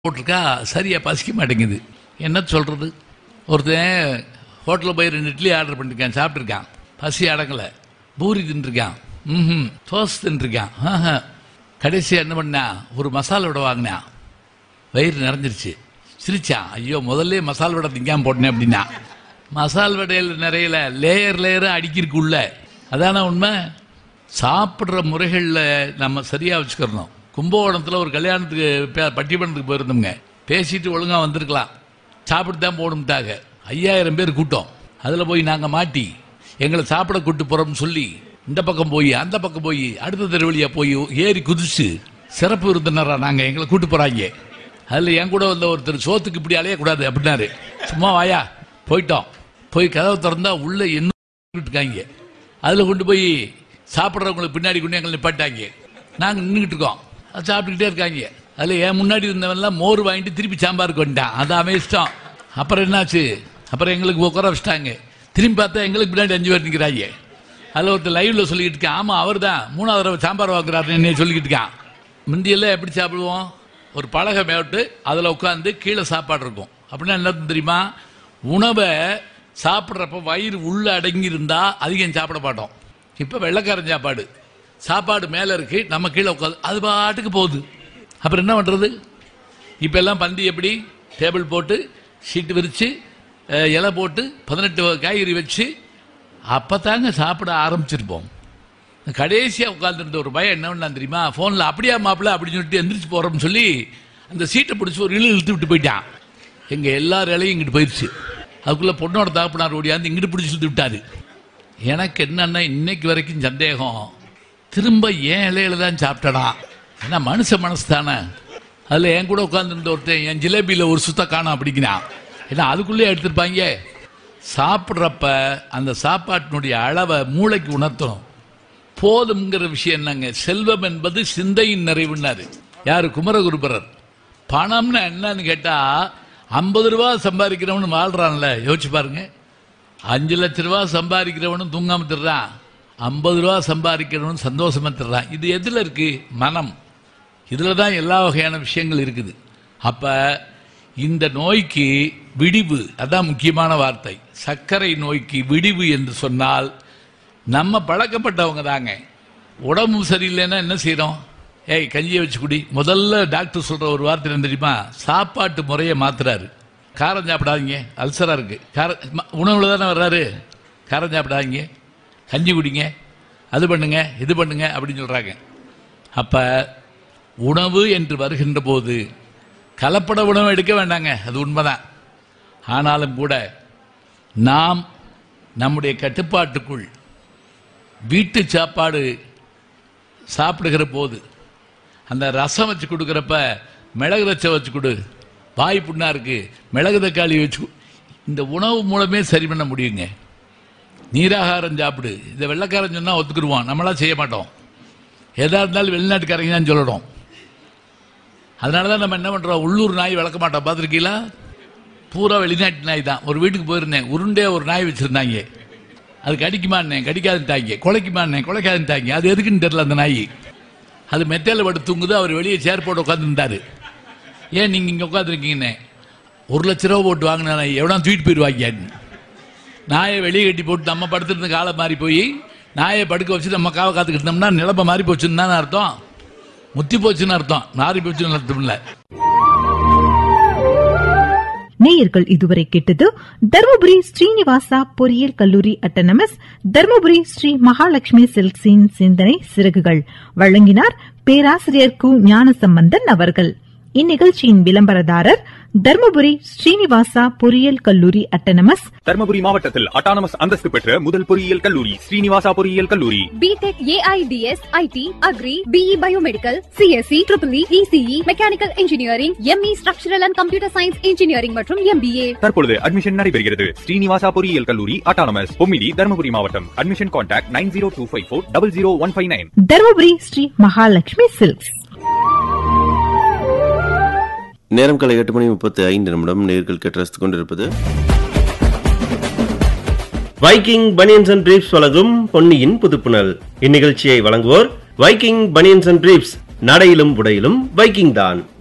போட்டிருக்கா சரியா பசிக்க மாட்டேங்குது என்ன சொல்றது ஒருத்தன் ஹோட்டலில் போய் ரெண்டு இட்லி ஆர்டர் பண்ணிருக்கான் சாப்பிட்ருக்கான் பசி அடங்கலை பூரி தின்றுருக்கான் ம் தோசை தின்றுருக்கான் ஆஹா கடைசியாக என்ன பண்ணா ஒரு மசாலா வடை வாங்கினான் வயிறு நிறைஞ்சிருச்சு சிரிச்சான் ஐயோ முதல்ல மசால் வடை திங்காம போட்டேன் அப்படின்னா மசால் வடையில் நிறையல லேயர் லேயராக அடிக்கிறதுக்கு உள்ள அதான உண்மை சாப்பிட்ற முறைகளில் நம்ம சரியாக வச்சுக்கிறணும் கும்பகோணத்தில் ஒரு கல்யாணத்துக்கு பே- பட்டிமன்றத்துக்கு போயிருந்தோங்க பேசிட்டு ஒழுங்காக வந்திருக்கலாம் சாப்பிட்டு தான் போகணும்ட்டாங்க ஐயாயிரம் பேர் கூட்டம் அதில் போய் நாங்கள் மாட்டி எங்களை சாப்பிட கூட்டு போகிறோம்னு சொல்லி இந்த பக்கம் போய் அந்த பக்கம் போய் அடுத்த தெரு வழியா போய் ஏறி குதிச்சு சிறப்பு விருந்தினரா நாங்கள் எங்களை கூட்டு போகிறாங்க அதில் என் கூட வந்த ஒருத்தர் சோத்துக்கு இப்படி அலையக்கூடாது அப்படின்னாரு சும்மா வாயா போயிட்டோம் போய் கதவை திறந்தா உள்ள என்ன இருக்காங்க அதில் கொண்டு போய் சாப்பிட்றவங்களுக்கு பின்னாடி கொண்டு எங்களை நிப்பாட்டாங்க நாங்கள் நின்றுக்கிட்டு இருக்கோம் அது சாப்பிட்டுக்கிட்டே இருக்காங்க அதில் என் முன்னாடி இருந்தவன்லாம் மோர் வாங்கிட்டு திருப்பி சாம்பாருக்கு வந்துட்டான் அது அவன் இஷ்டம் அப்புறம் என்னாச்சு அப்புறம் எங்களுக்கு உட்கார வச்சிட்டாங்க திரும்பி பார்த்தா எங்களுக்கு பின்னாடி அஞ்சு பேர் நிற்கிறாங்க அதில் ஒருத்தர் லைவ்ல சொல்லிக்கிட்டு இருக்கான் ஆமாம் அவர் தான் மூணாவது தடவை சாம்பார் வாங்குறாருன்னு என்னைய சொல்லிக்கிட்டு இருக்கான் முந்தியெல்லாம் எப்படி சாப்பிடுவோம் ஒரு பலகை மேட்டு அதில் உட்காந்து கீழே சாப்பாடு இருக்கும் அப்படின்னா என்ன தெரியுமா உணவை சாப்பிட்றப்ப வயிறு உள்ள அடங்கி இருந்தா அதிகம் சாப்பிட மாட்டோம் இப்போ வெள்ளைக்காரன் சாப்பாடு சாப்பாடு மேலே இருக்கு நம்ம கீழே உட்காந்து அது பாட்டுக்கு போகுது அப்புறம் என்ன பண்ணுறது இப்போ எல்லாம் பந்தி எப்படி டேபிள் போட்டு ஷீட் விரித்து இலை போட்டு பதினெட்டு வகை காய்கறி வச்சு அப்போ தாங்க சாப்பிட ஆரம்பிச்சிருப்போம் கடைசியாக உட்காந்துருந்த ஒரு பையன் என்ன பண்ணான் தெரியுமா ஃபோனில் அப்படியா மாப்பிள்ள அப்படின்னு சொல்லிட்டு எந்திரிச்சு போகிறோம்னு சொல்லி அந்த சீட்டை பிடிச்சி ஒரு இழு இழுத்து விட்டு போயிட்டான் எங்கள் எல்லார் இலையும் இங்கிட்டு போயிடுச்சு அதுக்குள்ளே பொண்ணோட தாப்பினார் ஓடியாந்து இங்கிட்டு பிடிச்சி இழுத்து விட்டாரு எனக்கு என்னன்னா இன்னைக்கு வரைக்கும் சந்தேகம் திரும்ப ஏன் இலையில தான் சாப்பிட்டனா ஏன்னா மனுஷ மனசு தானே அதில் என் கூட உட்காந்துருந்த ஒருத்தன் என் ஜிலேபியில் ஒரு சுத்த காணும் அப்படிங்கிறான் ஏன்னா அதுக்குள்ளே எடுத்திருப்பாங்க சாப்பிட்றப்ப அந்த சாப்பாட்டினுடைய அளவை மூளைக்கு உணர்த்தணும் போதும்ங்கிற விஷயம் என்னங்க செல்வம் என்பது சிந்தையின் நிறைவுன்னாரு யாரு குமரகுருபரர் பணம்னா என்னன்னு கேட்டா ஐம்பது ரூபா சம்பாதிக்கிறவனு வாழ்றான்ல யோசிச்சு பாருங்க அஞ்சு லட்ச ரூபா சம்பாதிக்கிறவனும் தூங்காம திடுறான் ஐம்பது ரூபா சம்பாதிக்கிறவனும் சந்தோஷமா திடுறான் இது எதுல இருக்கு மனம் இதுல தான் எல்லா வகையான விஷயங்கள் இருக்குது அப்ப இந்த நோய்க்கு விடிவு அதான் முக்கியமான வார்த்தை சர்க்கரை நோய்க்கு விடிவு என்று சொன்னால் நம்ம பழக்கப்பட்டவங்க தாங்க உடம்பு சரியில்லைன்னா என்ன செய்றோம் ஏய் கஞ்சியை வச்சு குடி முதல்ல டாக்டர் சொல்ற ஒரு வார்த்தை என்ன தெரியுமா சாப்பாட்டு முறையை மாத்துறாரு காரம் சாப்பிடாதீங்க அல்சரா இருக்கு கார ம- உணவுல தானே வர்றாரு காரம் சாப்பிடாதீங்க கஞ்சி குடிங்க அது பண்ணுங்க இது பண்ணுங்க அப்படின்னு சொல்றாங்க அப்ப உணவு என்று வருகின்ற போது கலப்பட உணவு எடுக்க வேண்டாங்க அது உண்மைதான் ஆனாலும் கூட நாம் நம்முடைய கட்டுப்பாட்டுக்குள் வீட்டு சாப்பாடு சாப்பிடுகிற போது அந்த ரசம் வச்சு கொடுக்குறப்ப மிளகு ரச்சம் வச்சு கொடு வாய் புண்ணா இருக்கு மிளகு தக்காளி வச்சு கொடு. இந்த உணவு மூலமே சரி பண்ண முடியுங்க நீராகாரம் சாப்பிடு இதை வெள்ளைக்காரன் சொன்னா ஒத்துக்குருவான் நம்மளா செய்ய மாட்டோம் எதா இருந்தாலும் வெளிநாட்டுக்காரங்க தான் சொல்லணும் அதனால தான் நம்ம என்ன பண்றோம் உள்ளூர் நாய் வளர்க்க மாட்டோம் பார்த்துருக்கீங்களா பூரா வெளிநாட்டு நாய் தான் ஒரு வீட்டுக்கு போயிருந்தேன் உருண்டே ஒரு நாய் வச்சிருந்தாங்க அது கடிக்குமான்னே கடிக்காதுட்டாங்க குலைக்குமான்னே குலைக்காதுட்டாங்க அது எதுக்குன்னு தெரியல அந்த நாய் அது மெத்தையில் படுத்து தூங்குது அவர் வெளியே சேர் போட்டு உட்காந்துருந்தாரு ஏன் நீங்கள் இங்கே உட்காந்துருக்கீங்கண்ணே ஒரு லட்ச ரூபா போட்டு வாங்கின நாய் எவ்வளோ தூக்கிட்டு போயிடுவாங்க நாயை வெளியே கட்டி போட்டு நம்ம படுத்துருந்த காலை மாறி போய் நாயை படுக்க வச்சு நம்ம காவை காத்துக்கிட்டு இருந்தோம்னா நிலப்ப மாறி போச்சுன்னு தானே அர்த்தம் முத்தி போச்சுன்னு அர்த்தம் மாறி போச்சுன்னு அர்த்தம் இல்லை நேயர்கள் இதுவரை கேட்டது தருமபுரி ஸ்ரீனிவாசா பொறியியல் கல்லூரி அட்டனமஸ் தருமபுரி ஸ்ரீ மகாலட்சுமி சில்க்ஸின் சிந்தனை சிறகுகள் வழங்கினார் பேராசிரியர் கு ஞானசம்பந்தன் அவர்கள் இந்நிகழ்ச்சியின் விளம்பரதாரர் தருமபுரி ஸ்ரீனிவாசா பொறியியல் கல்லூரி அட்டனமஸ் தர்மபுரி மாவட்டத்தில் அட்டானமஸ் அந்தஸ்து பெற்ற முதல் பொறியியல் கல்லூரி ஸ்ரீனிவாசா பொறியியல் கல்லூரி BTech AIDS IT agri BE biomedical CSC triple ECE mechanical engineering ME structural and computer science engineering மற்றும் எம்பிஏ தற்பொழுது அட்மிஷன் நடைபெறுகிறது ஸ்ரீனிவாசா பொறியியல் கல்லூரி அட்டானமஸ் பொம்மிடி தர்மபுரி மாவட்டம் admission contact nine zero two five four double zero one five nine Dharmapuri Shri Mahalakshmi silks நேரம் காலை எட்டு மணி முப்பத்தி ஐந்து நிமிடம் நேர்கள் கேட்டு ரசித்துக் கொண்டிருப்பது வைக்கிங் பனியன்ஸ் அண்ட் பிரீப்ஸ் வழங்கும் பொன்னியின் புதுப்புணல் இந்நிகழ்ச்சியை வழங்குவோர் வைக்கிங் பனியன்ஸ் அண்ட் பிரீப்ஸ் நடையிலும் உடையிலும் வைக்கிங் தான்